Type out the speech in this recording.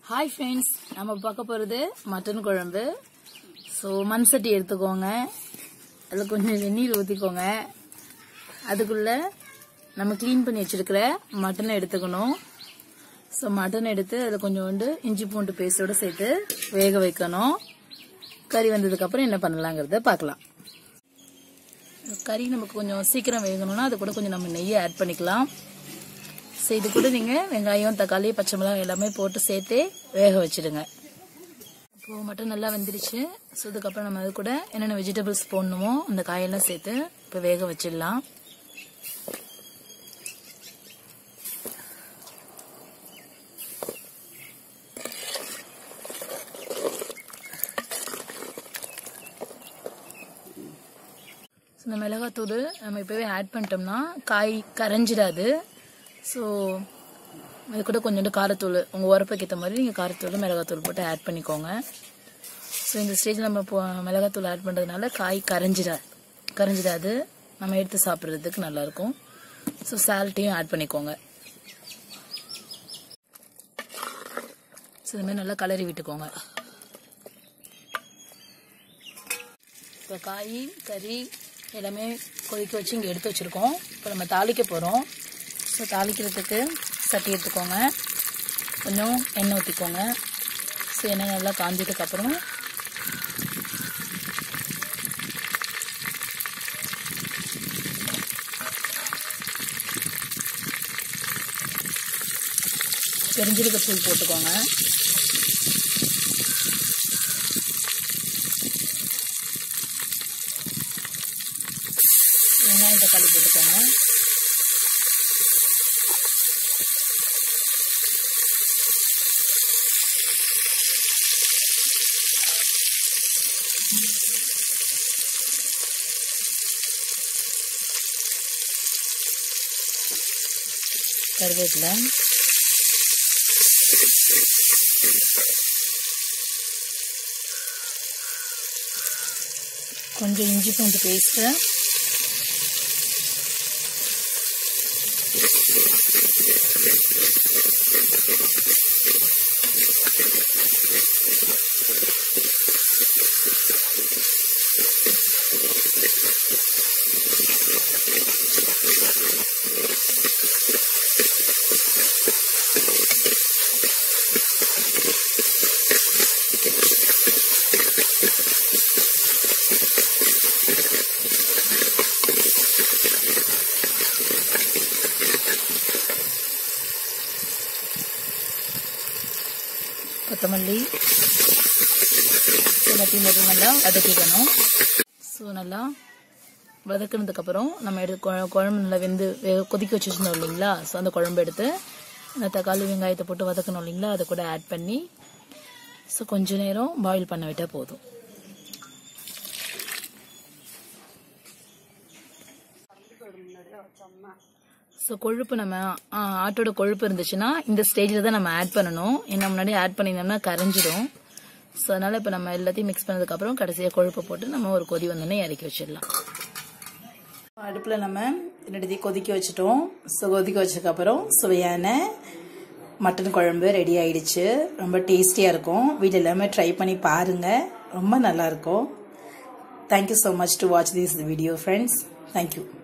hi friends நம்ம பார்க்க போகிறது மட்டன் குழம்பு ஸோ மண் சட்டி எடுத்துக்கோங்க அதில் கொஞ்சம் வெந்நீர் ஊற்றிக்கோங்க அதுக்குள்ளே நம்ம க்ளீன் பண்ணி வச்சிருக்கிற மட்டனை எடுத்துக்கணும் ஸோ மட்டன் எடுத்து அதில் கொஞ்சோண்டு இஞ்சி பூண்டு பேஸ்டோடு சேர்த்து வேக வைக்கணும் கறி வந்ததுக்கப்புறம் என்ன பண்ணலாங்கிறத பார்க்கலாம் கறி நமக்கு கொஞ்சம் சீக்கிரம் வேகணும்னா அது கூட கொஞ்சம் நம்ம நெய்யை ஆட் பண்ணிக்கலாம் ஸோ இது கூட நீங்கள் வெங்காயம் தக்காளி பச்சை மிளகாய் எல்லாமே போட்டு சேர்த்து வேக வச்சிடுங்க இப்போ மட்டும் நல்லா வெந்துருச்சு ஸோ இதுக்கப்புறம் நம்ம அது கூட என்னென்ன வெஜிடபிள்ஸ் போடணுமோ அந்த காயெல்லாம் சேர்த்து இப்போ வேக வச்சிடலாம் ஸோ இந்த மிளகாத்தூள் நம்ம இப்போவே ஆட் பண்ணிட்டோம்னா காய் கரைஞ்சிடாது ஸோ அது கூட கொஞ்சோண்டு காரத்தூள் உங்கள் உரப்புக்கு ஏற்ற மாதிரி நீங்கள் காரத்தூள் மிளகாத்தூள் போட்டு ஆட் பண்ணிக்கோங்க ஸோ இந்த ஸ்டேஜில் நம்ம இப்போ மிளகாத்தூள் ஆட் பண்ணுறதுனால காய் கரைஞ்சிடாது கரைஞ்சிடாது நம்ம எடுத்து சாப்பிட்றதுக்கு நல்லாயிருக்கும் ஸோ சால்ட்டையும் ஆட் பண்ணிக்கோங்க ஸோ இதுமாதிரி நல்லா கலரி விட்டுக்கோங்க இப்போ காய் கறி எல்லாமே கொதிக்க வச்சு இங்கே எடுத்து வச்சுருக்கோம் இப்போ நம்ம தாளிக்க போகிறோம் ஸோ தாளிக்கிறதுக்கு சட்டி எடுத்துக்கோங்க கொஞ்சம் எண்ணெய் ஊற்றிக்கோங்க ஸோ எண்ணெய் நல்லா காஞ்சதுக்கப்புறம் பெருஞ்சீரக தூள் போட்டுக்கோங்க வெங்காயம் தக்காளி போட்டுக்கோங்க கருவேப்பிலை கொஞ்சம் இஞ்சி பூண்டு பேஸ்ட்டு கொத்தமல்லி எல்லாத்தையும் போட்டு நல்லா வதக்கிக்கணும் ஸோ நல்லா வதக்குனதுக்கப்புறம் நம்ம எடுத்து குழ- குழம்பு நல்லா வெந்து வேக கொதிக்க வச்சு வச்சுருந்தோம் இல்லைங்களா ஸோ அந்த குழம்பு எடுத்து அந்த தக்காளி வெங்காயத்தை போட்டு வதக்கணும் இல்லைங்களா அதை கூட ஆட் பண்ணி ஸோ கொஞ்ச நேரம் பாயில் பண்ண விட்டால் போதும் ஸோ கொழுப்பு நம்ம ஆ, ஆட்டோட கொழுப்பு இருந்துச்சுன்னா இந்த ஸ்டேஜில் தான் நம்ம ஆட் பண்ணணும் ஏன்னா முன்னாடி ஆட் பண்ணியிருந்தோம்னா கரைஞ்சிடும் ஸோ அதனால் இப்போ நம்ம எல்லாத்தையும் மிக்ஸ் பண்ணதுக்கப்புறம் கடைசியாக கொழுப்பை போட்டு நம்ம ஒரு கொதி வந்தோடனே இறக்கி வச்சிடலாம் அடுப்பில் நம்ம ரெண்டு கொதிக்க வச்சுட்டோம் ஸோ கொதிக்க வச்சதுக்கப்புறம் சுவையான மட்டன் குழம்பு ரெடி ஆயிடுச்சு ரொம்ப டேஸ்டியாக இருக்கும் வீட்டில் எல்லாமே ட்ரை பண்ணி பாருங்கள் ரொம்ப நல்லாயிருக்கும் thank you so much to watch this video friends thank you